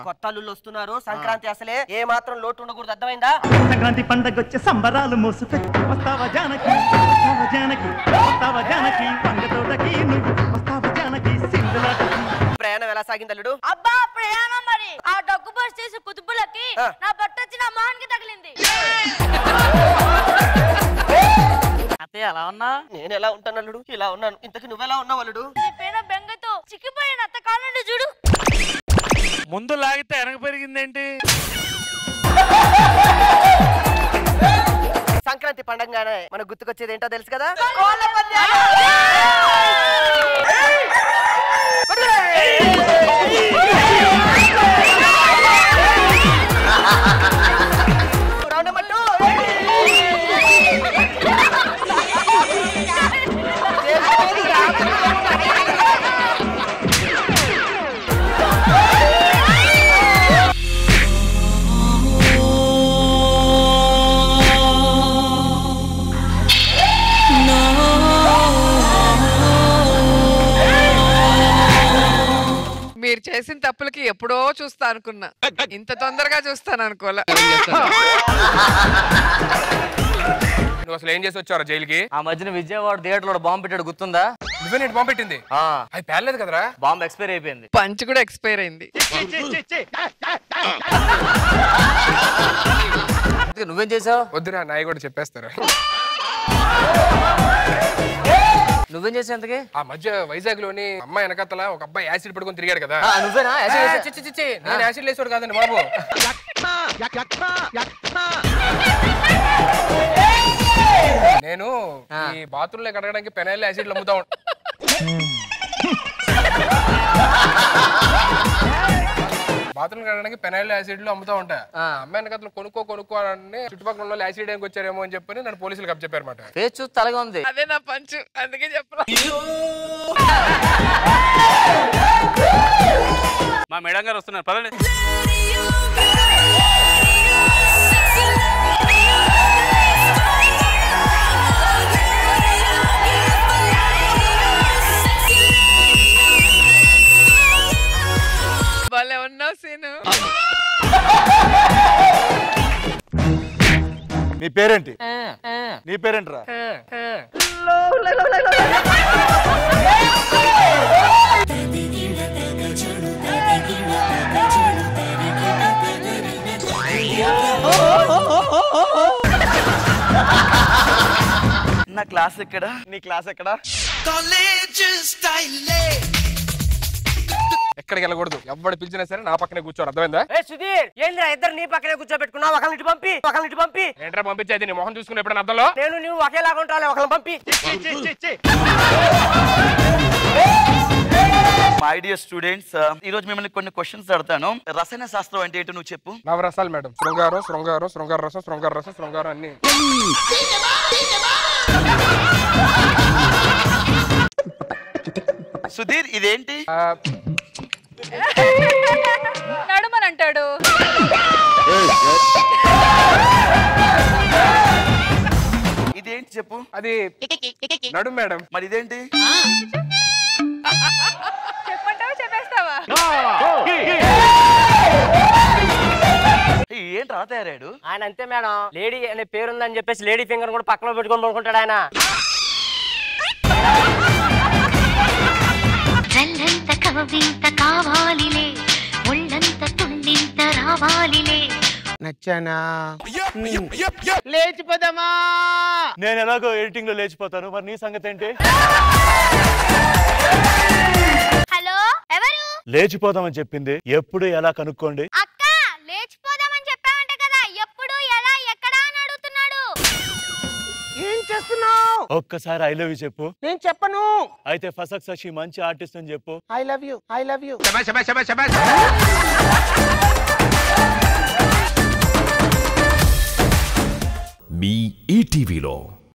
కొత్త అల్లుళ్ళు వస్తున్నారు సంక్రాంతి అసలే ఏ మాత్రం లోటు ఉండకూడదు అర్థమైందా సంక్రాంతి పండగొచ్చే సంబరాలు మోసుకొచ్చి వస్తావా జానకి వస్తావా జానకి వస్తావా జానకి పంగ తోటకి నువ్వు వస్తావా జానకి సింధులాటకి ప్రయాణం ఎలా సాగింది అల్లుడు అబ్బా ప్రయాణం మరి ఆ డగ్గు బస్ చేసే కుతుపులకి ఆ. నా బట్ట వచ్చి నా మొహానికి తగిలింది అత్తయ్య ఎలా ఉన్నా నేను ఎలా ఉంటాను అల్లుడు ఇలా ఉన్నాను ఇంతకి నువ్వెలా ఉన్నావు అల్లుడు నీ పైన బెంగతో చిక్కిపోయిన అత్త కాలండి చూడు ముందు లాగితే వెనక పెరిగిందేంటి సంక్రాంతి పండగగానే మనకు గుర్తుకొచ్చేది ఏంటో తెలుసు కదా రౌండ్ నెంబర్ టూ. మీరు చేసిన తప్పులకి ఎప్పుడో చూస్తా అనుకున్నా ఇంత తొందరగా చూస్తాను అనుకోలే నువ్వు అసలు ఏం చేసి వచ్చావు జైలుకి ఆ మధ్యన విజయవాడ థియేటర్ లో బాంబు పెట్టాడు గుర్తుందా నువ్వే నేను బాంబు పెట్టింది ఆ, అది పేర్లేదు కదరా బాంబు ఎక్స్పైర్ అయిపోయింది పంచ్ కూడా ఎక్స్పైర్ అయింది అందుకే నువ్వేం చేసావు వద్దురా నాయ కూడా చెప్పేస్తారు నువ్వేం చేసావు ఎంతకి ఆ మధ్య వైజాగ్ లోని అమ్మాయి వెనకతల ఒక అబ్బాయి యాసిడ్ పడుకొని తిరిగాడు కదా ఆ, నువ్వేనా ఆ, యాసిడ్ వేసా- చి, చి, చి, చి, నేను యాసిడ్ లేసాడు కాదండి బాబు నేను ఆ. ఈ బాత్రూమ్ లో కడగడానికి పెనాయిల్ యాసిడ్ అమ్ముతా ఉంటా బాత్రూమ్ కడగడానికి పెనాయిల్ యాసిడ్ అమ్ముతా ఉంటా ఆ. అమ్మాయి వెనకతలు కొనుక్కో కొనుక్కో అని చుట్టుపక్కల ఉన్న వాళ్ళు యాసిడ్ వేయడానికి వచ్చారేమో అని చెప్పని నన్ను పోలీసులకు అప్పచెప్పారన్నమాట ఫేస్ చూస్తే తలగా ఉంది అదే నా పంచు అందుకే చెప్పలా మా మేడం గారు వస్తున్నారు పదండి భలే ఉన్నావు సీను నీ పేరేంటి నీ పేరేంట్రా నా క్లాస్ ఎక్కడ నీ క్లాస్ ఎక్కడ ఎక్కడికి వెళ్ళకూడదు ఎవడు పిలిచినా సరే నా పక్కనే కూర్చోరు అర్థమైందా ఏ సుధీర్ ఏంద్రా ఇద్దరు నీ పక్కనే కూర్చోబెట్టుకున్నావు ఒకరిని ఇటు పంపి ఒకరిని ఇటు పంపి ఏంట్రా పంపించేది నీ మొహం చూసుకుని ఎప్పుడైనా అర్థంలో నేను నువ్వు ఒకేలాగా ఉంటావు ఒకరిని పంపి మై డియర్ స్టూడెంట్స్ ఈ రోజు మిమ్మల్ని కొన్ని క్వశ్చన్స్ అడతాను రసాయన శాస్త్రం అంటే ఏంటో నువ్వు చెప్పు నవరసాలు మేడం శృంగారం శృంగారం శృంగార రసం శృంగార రసం శృంగారం అన్ని సుధీర్ ఇదేంటి ఆ, నడుమని అంటాడు ఇదేంటి చెప్పు అది నడు మేడం మరి ఇదేంటి చెప్పంటావా చెప్పేస్తావా ఏయ్, ఏంటి రా తయారాడు ఆయన అంతే మేడం లేడీ అనే పేరుందని చెప్పేసి లేడీ ఫింగర్ కూడా పక్కన పెట్టుకొని పడుకుంటాడు ఆయన జల్లంత కవింత కావాలిలే ఒళ్ళంత తుండింత రావాలిలే నచ్చానా నేను ఎలాగో ఎడిటింగ్ లో లేచిపోతాను మరి నీ సంగతి ఏంటి హలో ఎవరు లేచిపోదామని చెప్పింది ఎప్పుడు ఎలా కనుక్కోండి అక్క లేచిపోదామని చెప్పావంట కదా ఎప్పుడు ఎలా ఎక్కడ అని అడుగుతున్నాడు ఏం చేస్తున్నావు ఒక్కసారి ఐ లవ్ యూ చెప్పు నేను చెప్పను అయితే ఫసక్ శశి మంచి ఆర్టిస్ట్ అని చెప్పు I love you I love you మీ ఈటీవీలో